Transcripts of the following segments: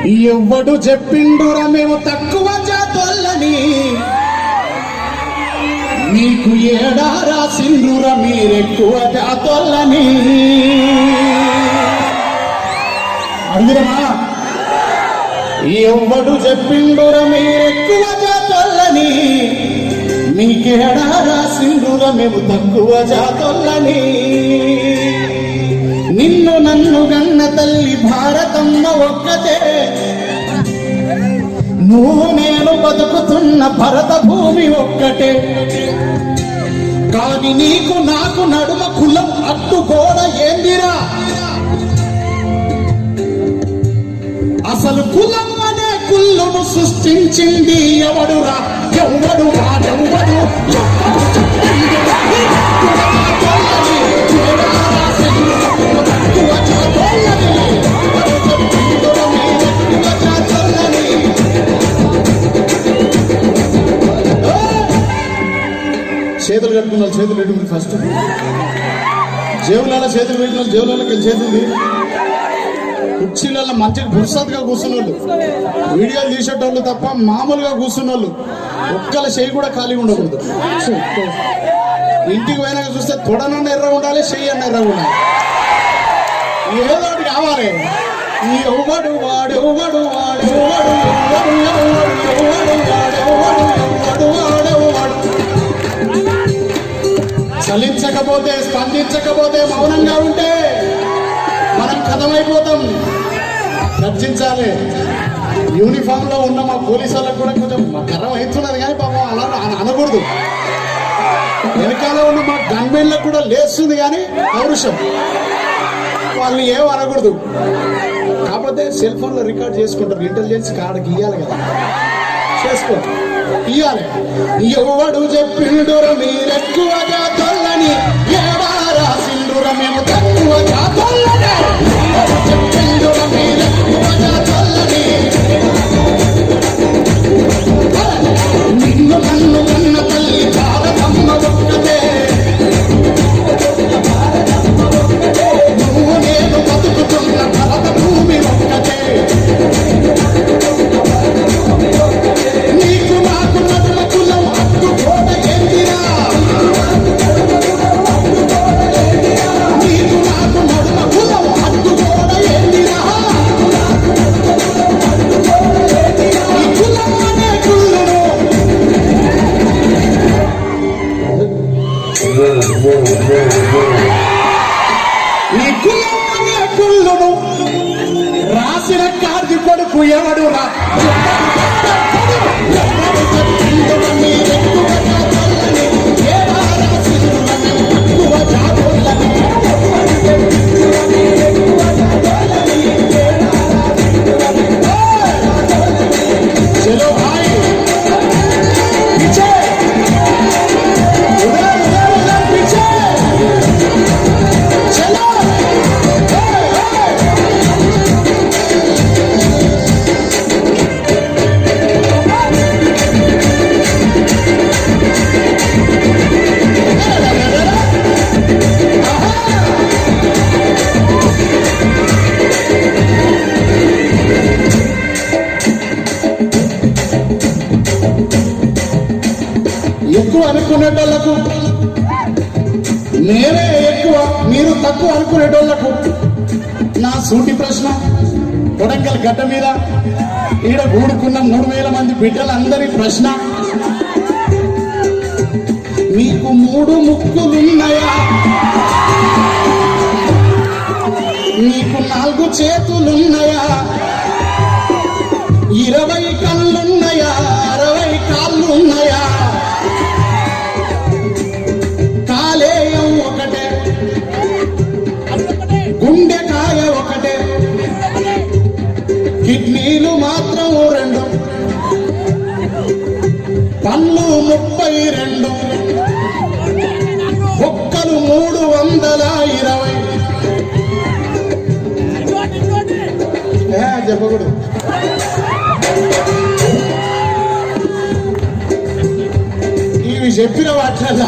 ఎవ్వడు చెప్పిండురా మేము తక్కువ జాతోళ్ళని మీకు ఏడా రాసిండురా మీరెక్కువ జాతోళ్ళని అందురమా ఎవ్వడు చెప్పిండురా మీరెక్కువ జాతోళ్ళని మీకేడా రాసిండురా మేము తక్కువ జాతోళ్ళని నిన్ను నన్ను గన్న తల్లి భారతమ్మ ఒక్కతే నువ్వు నేను బతుకుతున్న భరత భూమి ఒక్కటే కాని నీకు నాకు నడుమ కులం అడ్డుగోడ ఏందిరా అసలు కులం అనే కుళ్ళును సృష్టించింది ఎవడురా ఎవడు వాడెవడు ఎవడు చెప్పిండురా? కులమా తోలని, చేరా రాసిండు, తక్కువ చాతోళ్ళని. ఎవడు చెప్పిండురా మీరెక్కువ చాతోళ్ళని? చేతులు కట్టుకున్నారు చేతులు పెట్టుకుంది ఫస్ట్ జేబులలో చేతులు పెట్టిన జేబులలోకి చేతుంది కుర్చీలలో మంచిగా పురుసత్గా కూర్చున్న వాళ్ళు వీడియోలు తీసేటోళ్ళు తప్ప మామూలుగా కూర్చున్న వాళ్ళు ఒక్కల చెయ్యి కూడా ఖాళీగా ఉండకూడదు ఇంటికి పోయినాక చూస్తే తొడనన్న ఎర్ర ఉండాలి చెయ్యి అన్న ఎర్ర ఉండాలి ఏదో ఒకటి కావాలి ఈ ఎవడు వాడు ఎవడు వాడు ఎవడు ఎవడు ఎవడు ఎవడు వాడు ఎవడు ఎవడు వాడు వాడు చలించకపోతే స్పందించకపోతే మౌనంగా ఉంటే మనం కథమైపోతాం గర్జించాలి యూనిఫామ్ లో ఉన్న మా పోలీసు వాళ్ళకి కూడా కొంచెం కరం అవుతున్నది కానీ పాపం అలా అన- అనకూడదు వెనకాల ఉన్న మా గన్మెన్లకు కూడా లేస్తుంది కానీ పౌరుషం వాళ్ళు ఏం అనకూడదు కాకపోతే సెల్ ఫోన్ లో రికార్డ్ చేసుకుంటారు ఇంటెలిజెన్స్ కార్డు గీయాలి కదా చేసుకో ఇయ్యాలి ఎవడు చెప్పిండుర మీరెక్కువగా తొల్లని ఏడా రాసిండుర మేము తక్కువగా తొల్లని ఎవడు చెప్పిండుర మీరెక్కువగా తొల్లని నిన్ను నన్ను కన్న తల్లి భారతమ్మ ఒక్కటే నువ్వు నేను బతుకుతున్న భరత భూమి ఒక్కటే నీకు నాకు నడుమ కులం అడ్డుకోట ఏందిరా నీకు నాకు నడుమ కులం అడ్డుకోట ఏందిరా ఈ కులం అనే కుళ్ళును ఈ కులం అనే కుళ్ళును రాసిన కార్ది కొడుకు ఎవడు రా ఎవడు చెప్పిండుర మీరెక్కువ జాతోళ్ళని? ఏడా రాసిండుర మేము తక్కువ జాతోళ్ళని? చలో భాయ్ పీछे उधर उधर उधर पीछे चलो हे, हे। ఎక్కువ అనుకునేటోళ్లకు నేనే ఎక్కువ మీరు తక్కువ అనుకునేటోళ్లకు నా సూటి ప్రశ్న కొడంగల్ గడ్డ మీద ఈడ కూడుకున్న మూడు వేల మంది బిడ్డలందరి ప్రశ్న మీకు మూడు ముక్కులున్నాయా మీకు నాలుగు చేతులున్నాయా ఇరవై కళ్ళున్నాయా అరవై కాళ్ళున్నాయా కాలేయం ఒకటే గుండెకాయ ఒకటే కిడ్నీలు మాత్రం రెండు పళ్ళు ముప్పై రెండు ఒక్కలు మూడు వందల ఇరవై ఏ, చెప్పకూడదు ఇవి చెప్పిన వాటిల్లో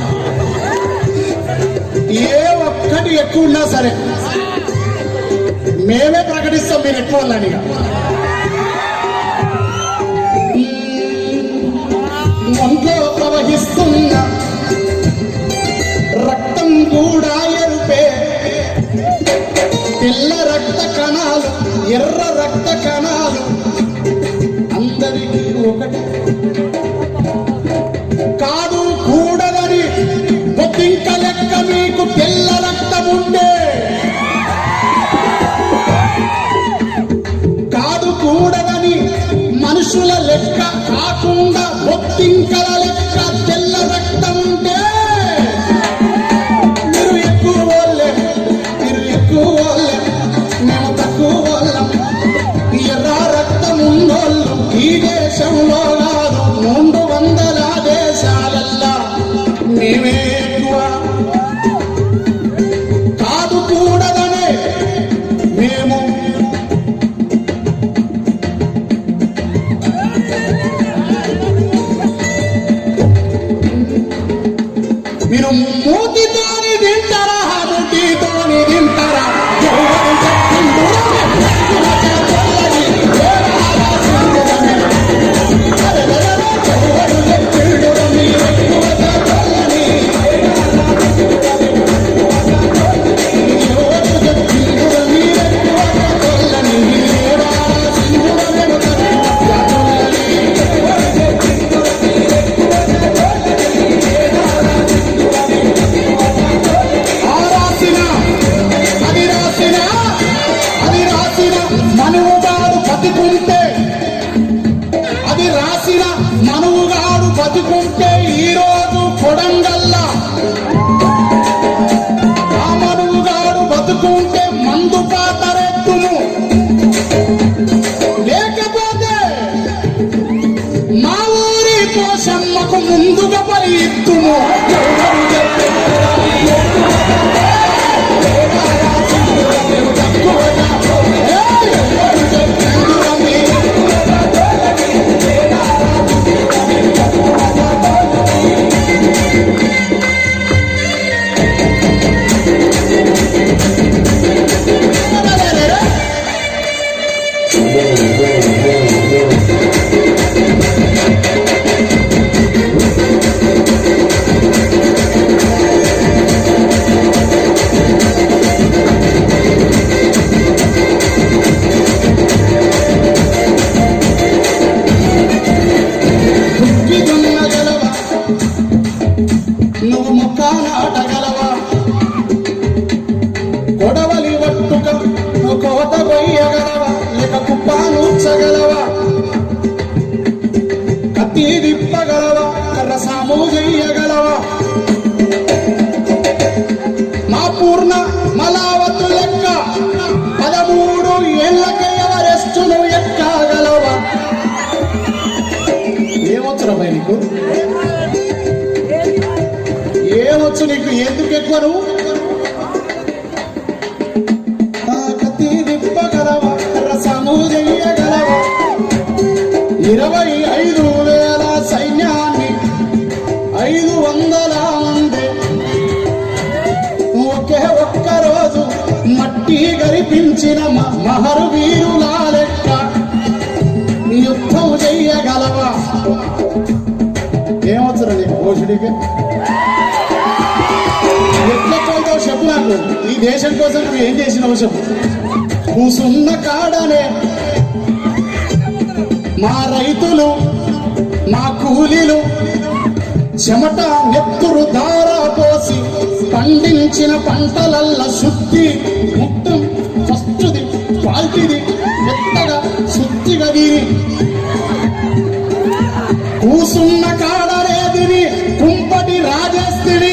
ఏ ఒక్కటి ఎక్కువ ఉన్నా సరే మేమే ప్రకటిస్తాం మీరు ఎక్కువ వాళ్ళని ఇక. ఎర్ర రక్త కణాలు అందరికీ ఒకటి కాదు కూడదని బొద్దింక లెక్క మీకు తెల్ల రక్తం ఉండే కాదు కూడదని మనుషుల లెక్క కాకుండా బొత్తింకల లెక్క తెల్ల రక్తం ఉంటే మీరు ఎక్కువ వాళ్ళే మీరు ఎక్కువ వాళ్ళే మేము తక్కువ వాళ్ళం ఎర్ర రక్తం ఉన్నోళ్ళు ఈ దేశంలో కాదు మూడు వందల దేశాలల్లా మేమే ఎక్కువ కాదు కూడదనే మేము మీరు మూతితోని తింటారా ముట్టితోని తింటారా ఎవరు చెప్పిండురా? చల్లని దేవాల సింధులని. అరెరెరెరె, ఎవరు చెప్పిండురా మీరు ఎక్కువగా చల్లని? ఎవరు చెప్పిండురా మీరు ఎక్కువగా చల్లని? దేవాల సింధులని తక్కువగా చల్లని. ఆ రాసిన అది రాసిన అది రాసిన మనువుగాడు బతికుంటే అది రాసిన మనువుగాడు బతికుంటే ఈ రోజు కొడంగల్లా ఆ మనువుగాడు బతుకుంటే మందు పాతరెత్తును లేకపోతే మా ఊరి పోషమ్మకు ముందుగా పరి ఇత్తుము ఎవరు చెప్పారు? దుమ్మిదున్నగలవా నువ్వు మొక్క నాటగలవా కొడవలి వట్టుక నువ్వు కోట కొయ్యగలవా లేక కుప్ప నూర్చగలవా కత్తి దిప్పగలవా కర్ర సాము చెయ్యగలవా మా పూర్ణ మలావతు లెక్క పదమూడు ఏళ్ళకే ఎవరెస్టును ఎక్కగలవా ఏమొచ్చురా భయ నీకు ఏమొచ్చు నీకు ఎందుకు ఎక్కువ నువ్వు ఆ కత్తి దిప్పగలవా రసము చెయ్యగలవా ఇరవై ఐదు వేల సైన్యాన్ని ఐదు వందల మంది ఒకే ఒక్క రోజు మట్టి గరిపించిన మ- మహరు వీరుల లెక్క యుద్ధం చెయ్యగలవా ఏమవుతురా నీకు పోషుడికి ఎట్లా పోతావు చెప్పు నాకు ఈ దేశం కోసం నువ్వు ఏం చేసినావు చెప్పు కూసున్న కాడనే మా రైతులు మా కూలీలు చెమట నెత్తురు ధార పోసి పండించిన పంటలల్ల శుద్ధి మొత్తం ఫస్ట్ది క్వాలిటీది మెత్తగా శుద్ధిగా దీని కూసున్న కాడరేదిని కుంపటి రాజేస్తిని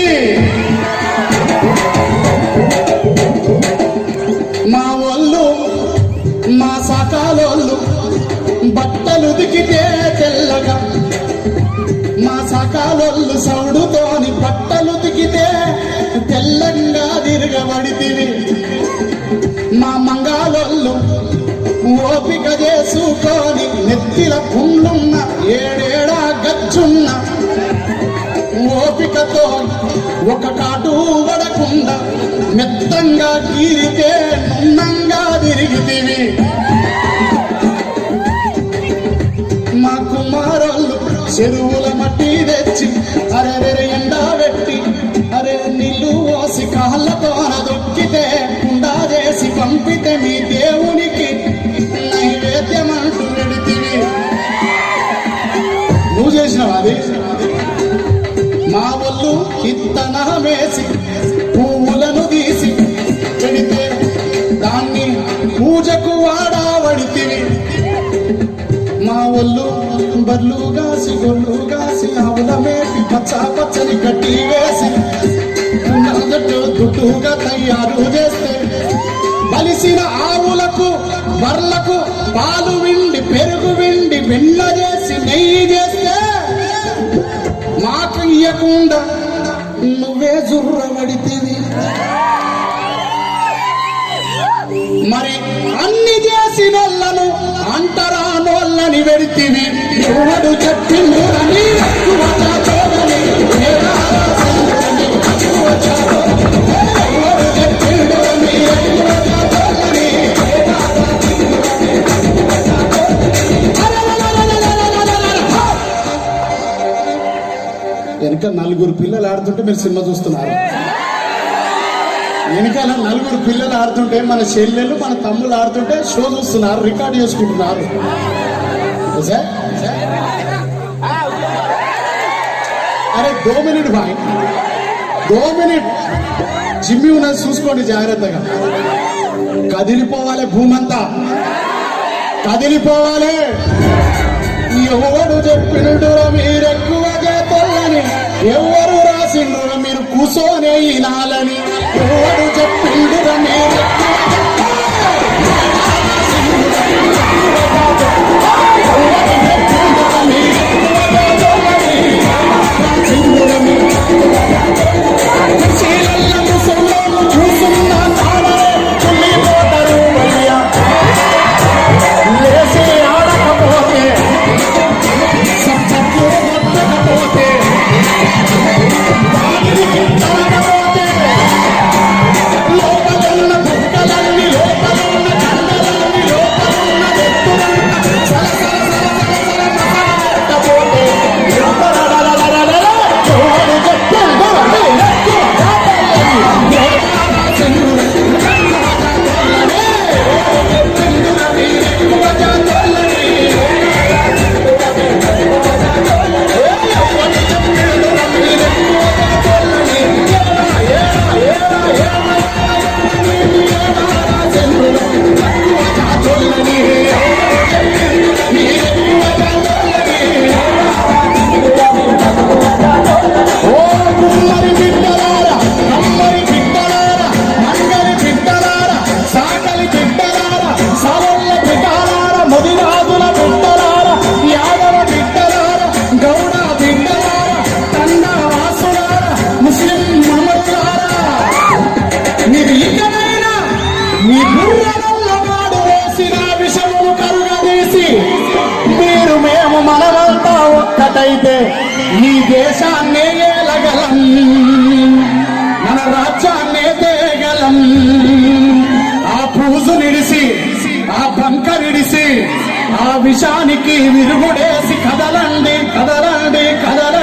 మా ఒళ్ళు మా సకాలోళ్ళు బట్టలు దిగితే తెల్లగా మా సకాలోళ్ళు సౌడుతోని బట్టలు దిగితే తెల్లంగా తిరగబడితివి మా మంగాలోళ్ళు ఓపిక చేసుకొని నెత్తిల పుండ్లున్న ఏడేడా గచ్చున్న ఓపికతో ఒక కాటు పడకుండా మెత్తంగా గీరితే నున్నంగా తిరిగితివి మా కుమారోళ్ళు చెరువుల మట్టి తెచ్చి అరే ఎండా పెట్టి అరే నీళ్లు పోసి కాళ్ళతోన దొక్కితే కుండా చేసి పంపితే మీ దేవునికి అది మా ఒళ్ళు ఇత్తనమేసి పువ్వులను తీసి పెడితే దాన్ని పూజకు వాడావడితివి మా ఒళ్ళు బర్లు గాసి గొల్లు గాసి ఆవుల మేపి పచ్చ పచ్చని గట్టి వేసి నల్లట్టు దుడ్డుగా తయారు చేస్తే బలిసిన ఆవులకు బర్లకు పాలు విండి పెరుగు విండి వెన్న చేసి నెయ్యి చేస్తే మాకు ఇయ్యకుండా నువ్వే జుర్రబడితివి మరి అన్ని చేసినోళ్ళను అంటరానోళ్ళని వెడితివి ఎవడు చెప్పిండు అని ఎక్కువ చాటోలని, ఏడా రాసిందని ఎక్కువ చాటోలని, ఎవడు చెప్పిండు అని ఎక్కువ చాటోలని, ఏడా రాసిందని ఎక్కువ చాటోలని. అరరరరరరరరరరర. వెనక నలుగురు పిల్లలు ఆడుతుంటే మీరు సినిమా చూస్తున్నారు వెనకాల నలుగురు పిల్లలు ఆడుతుంటే మన చెల్లెలు మన తమ్ముళ్ళు ఆడుతుంటే షో చూస్తున్నారు రికార్డ్ చేసుకుంటున్నారు తెలుసా? అరే దో మినిట్ బాయ్ దో మినిట్ జిమ్మి ఉన్నది చూసుకోండి జాగ్రత్తగా కదిలిపోవాలి భూమంతా కదిలిపోవాలి ఎవడు చెప్పినడు మీరెక్కువ చేతలని ఎవరు రాసిండ్రు మీరు కూసోనే ఈనాలని ఎవడు చెప్పిండు మీరెక్కువ చూస్తున్నా లేసి ఆడకపోతే సబ్జెక్టు కొట్టకపోతే వాడికి తాగకపోతే లోపలున్న బుక్కలన్నీ లోపలున్న కండలన్నీ లోపలున్న వ్యక్తులంతా సల సల సల సల సల మసగబెట్టకపోతే రరరరరరరర ఎవరు చెప్పిండు మీరెక్కువ కాపాడాలి. ఎవరు రాసిండు ఎక్కువ కాపాడాలి. ఎవరు చెప్పిండు మీరెక్కువ కాపాడాలి. ఓ కుమ్మరి బిడ్డలారా కమ్మరి బిడ్డలారా మంగలి బిడ్డలారా సాకలి బిడ్డలారా సవల్ల బిడ్డలారా ముదిరాజుల బిడ్డలారా యాదవ బిడ్డలారా గౌడ బిడ్డలారా తండా వాసులారా ముస్లిం మమలారా మీరు ఇకనైనా మీ బుర్రలలో వాడు వేసిన విషమును కరుగదీసి మీరు మేము మనమంతా ఒక్కటైతే ఈ దేశాన్నే ఏలగలం మన రాజ్యాన్నే తేగలం ఆ పూజు నిడిసి ఆ బంకరిడిసి ఆ విషానికి విరుగుడేసి కదలండి కదలండి కదలండి